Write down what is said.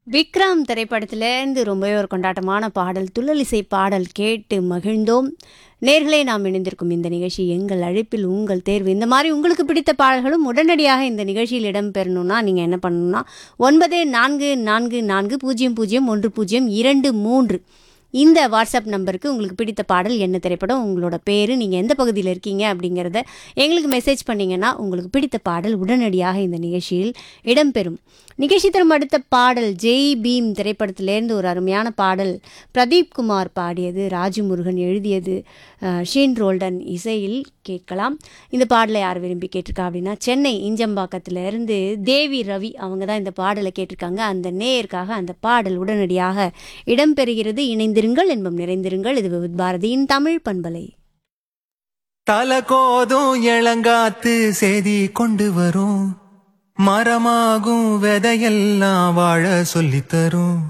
விக்ரம் திரைப்படத்திலேருந்து ரொம்பவே ஒரு கொண்டாட்டமான பாடல் துள்ளலிசை பாடல் கேட்டு மகிழ்ந்தோம் நேர்களே நாம் இணைந்திருக்கும் இந்த நிகழ்ச்சி எங்கள் அழைப்பில் உங்கள் தேர்வு இந்த மாதிரி உங்களுக்கு பிடித்த பாடல்களும் உடனடியாக இந்த நிகழ்ச்சியில் இடம்பெறணும்னா நீங்கள் என்ன பண்ணணும்னா ஒன்பது நான்கு நான்கு நான்கு பூஜ்ஜியம் பூஜ்ஜியம் ஒன்று பூஜ்ஜியம் இரண்டு மூன்று இந்த வாட்ஸ்அப் நம்பருக்கு உங்களுக்கு பிடித்த பாடல் என்ன திரைப்படம் உங்களோட பேர் நீங்கள் எந்த பகுதியில் இருக்கீங்க அப்படிங்கிறத எங்களுக்கு மெசேஜ் பண்ணிங்கன்னா உங்களுக்கு பிடித்த பாடல் உடனடியாக இந்த நிகழ்ச்சியில் இடம்பெறும் நிகழ்ச்சி தரும் அடுத்த பாடல் ஜெய் பீம் திரைப்படத்திலேருந்து ஒரு அருமையான பாடல் பிரதீப் குமார் பாடியது ராஜமுருகன் எழுதியது அஹ், ஷீன் ரோல்டன் இசையில் கேட்கலாம் இந்த பாடலை யார் விரும்பி கேட்டிருக்கா அப்படின்னா சென்னை இஞ்சம்பாக்கத்திலேருந்து தேவி ரவி அவங்க தான் இந்த பாடலை கேட்டிருக்காங்க அந்த நேயருக்காக அந்த பாடல் உடனடியாக இடம்பெறுகிறது இணைந்திருங்கள் என்பம் நிறைந்திருங்கள் இது விவித் பாரதியின் தமிழ் பண்பலை தல கோதும் இளங்காத்து செய்தி கொண்டு வரும் மரமாகும் விதையெல்லாம் வாழ சொல்லித் தரும்